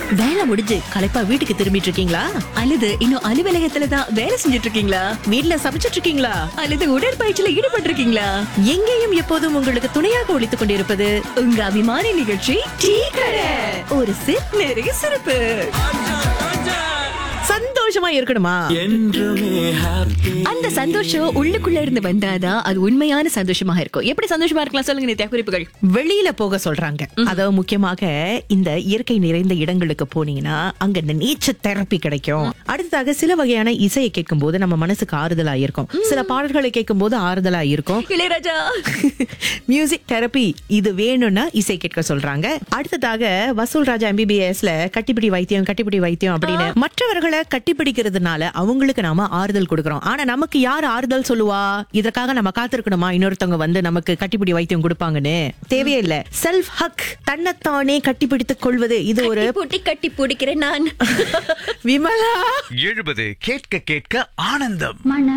வேலை முடிஞ்சு களைப்பா வீட்டுக்கு திரும்பிட்டு இருக்கீங்களா அல்லது இன்னும் அலுவலகத்துல தான் வேலை செஞ்சுட்டு இருக்கீங்களா வீட்ல சமைச்சிட்டு இருக்கீங்களா அல்லது உடற்பயிற்சியில ஈடுபட்டு இருக்கீங்களா எங்கேயும் எப்போதும் உங்களுக்கு துணையாக ஒழித்துக் கொண்டிருப்பது உங்க அபிமான நிகழ்ச்சி டீ கடை ஒரு சிப் நிறைய சிறப்பு சந்தோஷமா இருக்கணுமா என்றுமே ஹாப்பி அந்த சந்தோஷம் உள்ளுக்குள்ள இருந்து வந்தாதான் அது உண்மையான சந்தோஷமாக இருக்கும் எப்படி சந்தோஷமா இருக்கலாம் சொல்லுங்க நித்யா குறிப்புகள் வெளியில போக சொல்றாங்க அதாவது முக்கியமாக இந்த இயற்கை நிறைந்த இடங்களுக்கு போனீங்கன்னா அங்க இந்த நேச்சர் தெரப்பி கிடைக்கும் அடுத்ததாக சில வகையான இசையை கேட்கும் போது நம்ம மனசுக்கு ஆறுதலா இருக்கும் சில பாடல்களை கேட்கும் போது ஆறுதலா இருக்கும் இளையராஜா மியூசிக் தெரப்பி இது வேணும்னா இசை கேட்க சொல்றாங்க அடுத்ததாக வசூல் ராஜா எம்பிபிஎஸ்ல கட்டிப்பிடி வைத்தியம் கட்டிப்பிடி வைத்தியம் அப்படின்னு மற்றவர்களை கட்டிப்பிடிக்கிறதுனால அவங்களுக்கு நாம ஆறுதல் கொடுக்கறோம் ஆனா நமக்கு யார் ஆறுதல் சொல்லுவா இதற்காக நம்ம காத்திருக்கணுமா இன்னொருத்தவங்க வந்து நமக்கு கட்டிப்பிடி வைத்தியம் கொடுப்பாங்கன்னு தேவையே இல்ல செல்ஃப் ஹக் தன்னைத்தானே கட்டிப்பிடித்துக் கொள்வது இது ஒரு பூட்டி கட்டி பிடிக்கிறேன் நான் விமலா எழுபது கேட்க கேட்க ஆனந்தம் மன